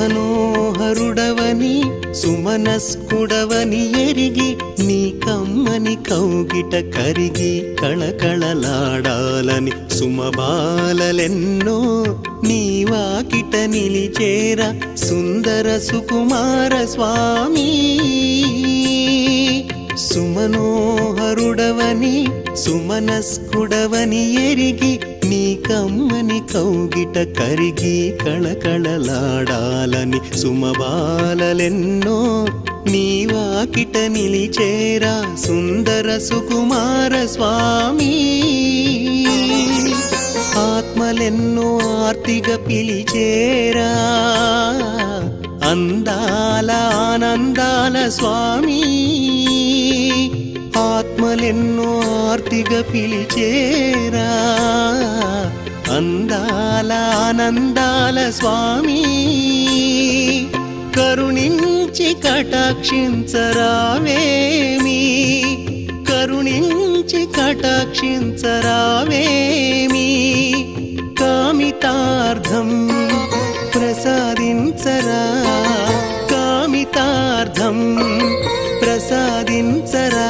సుమనోహరుడవని సుమనస్కుడవని ఎరిగి నీ కమ్మని కౌగిట కరిగి కళకళలాడాలని సుమబాలలెన్నో నీ వాకిట నిలిచేర సుందర సుకుమార స్వామి సుమనోహరుడవని సుమనస్కుడవని ఎరిగి నీ కమ్మని కౌగిట కరిగి కళకళలాడాలని సుమబాలలెన్నో నీ వాకిట నిలిచేరా సుందర సుకుమార స్వామి ఆత్మలెన్నో ఆర్తిగా పిలిచేరా అందాల ఆనందాల స్వామి ఆత్మలెన్నో ఆర్తిగా పిలిచేరా అందాల ఆనందాల స్వామి కరుణించి కటాక్షించరావేమి కరుణించి కటాక్షించరావేమి కామితార్థం ప్రసాదించరా కామితార్థం ప్రసాదించరా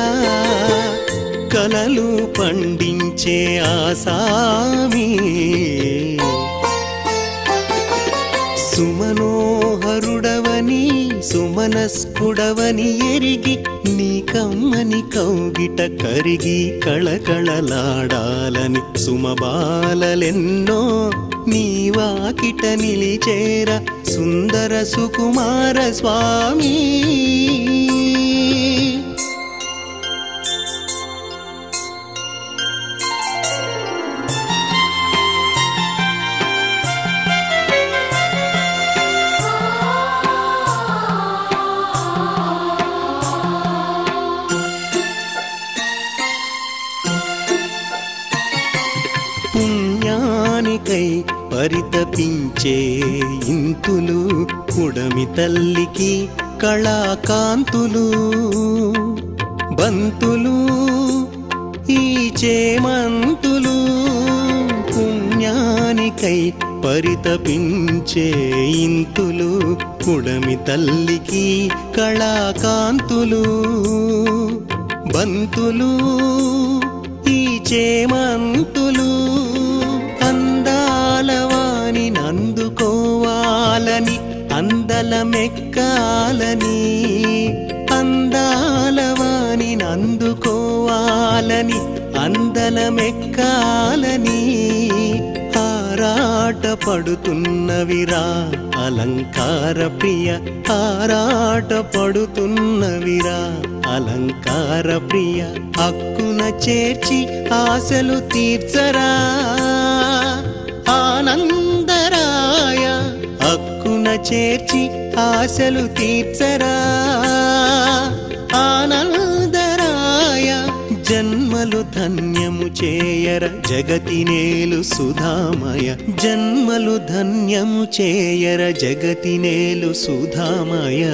కలలు పండించే ఆసామి సుమనోహరుడవని సుమనస్కుడవని ఎరిగి నీ కమ్మని కౌగిట కరిగి కళకళలాడాలని సుమబాలలెన్నో నీ వాకిట నిలిచేర సుందర సుకుమార స్వామి పుణ్యానికై పరితపించే ఇంతులు పుడమి తల్లికి కళాకాంతులు బంతులు ఈ చేమంతులు పుణ్యానికై పరితపించే ఇంతులు పుడమి తల్లికి కళాకాంతులు బంతులు ఈ చేమంతులు అందాలవాని నందుకోవాలని అందలమెక్కాలని అందాలవాని నందుకోవాలని అందలమెక్కాలని ఆరాట పడుతున్నవిరా అలంకార ప్రియ ఆరాట పడుతున్నవిరా అలంకార ప్రియ హక్కున చేర్చి ఆశలు తీర్చరా ఆనందరాయ హక్కున చేర్చి ఆశలు తీర్చరా ఆనందరాయ జన్మలు ధన్యము చేయర జగతినేలు సుధామయ జన్మలు ధన్యము చేయర జగతినేలు సుధామయ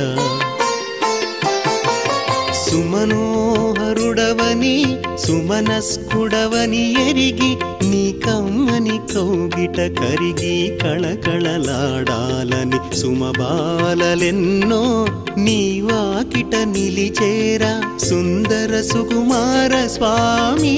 సుమనోహరుడవని సుమనస్కుడవని ఎరిగి నీ కమ్మని కౌగిట కరిగి కళకళలాడాలని సుమబాలలెన్నో నీ వాకిట నిలిచేరా సుందర సుకుమార స్వామి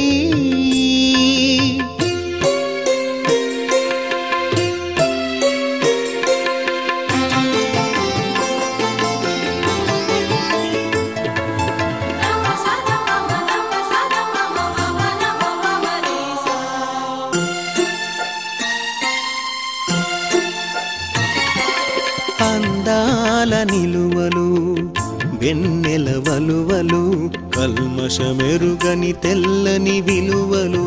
అందాల నిలువలు వెన్నెల వలువలు కల్మషమెరుగని తెల్లని విలువలు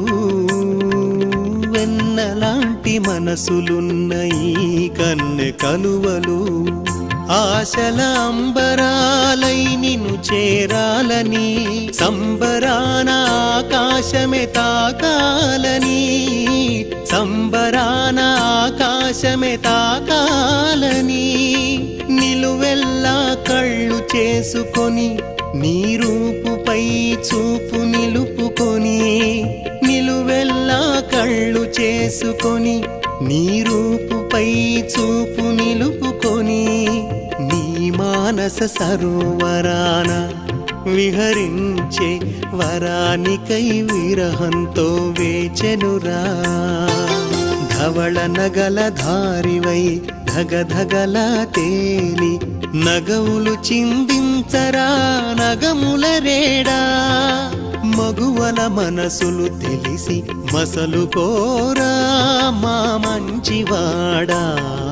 వెన్నలాంటి మనసులున్న ఈ కన్నె కలువలు ఆశల అంబరాలై నిన్ను చేరాలని సంబరాన ఆకాశమే తాకాలని సంబరాన ఆకాశమే తాకాలని నిలువెల్లా కళ్ళు చేసుకొని నీ రూపుపై చూపు నిలుపుకొని నిలువెల్లా కళ్ళు చేసుకొని నీ రూపుపై చూపు నిలుపుకొని నీ మానస సరోవరాన విహరించే వరానికై విరహంతో వేచెనురా ధవళ నగల ధారివై ధగధగల తేలి నగవులు చిందించరా నగముల రేడా మగువల మనసులు తెలిసి మసలు కోరా మా మంచివాడా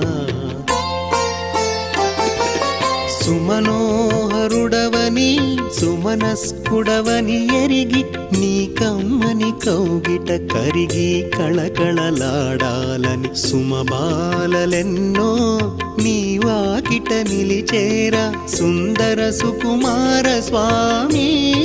సుమనోహరుడవని సుమనస్కుడవని ఎరిగి నీ కమ్మని కౌగిట కరిగి కళకళలాడాలని సుమబాలలెన్నో నీ వాకిట నిలిచేరా సుందర సుకుమార స్వామి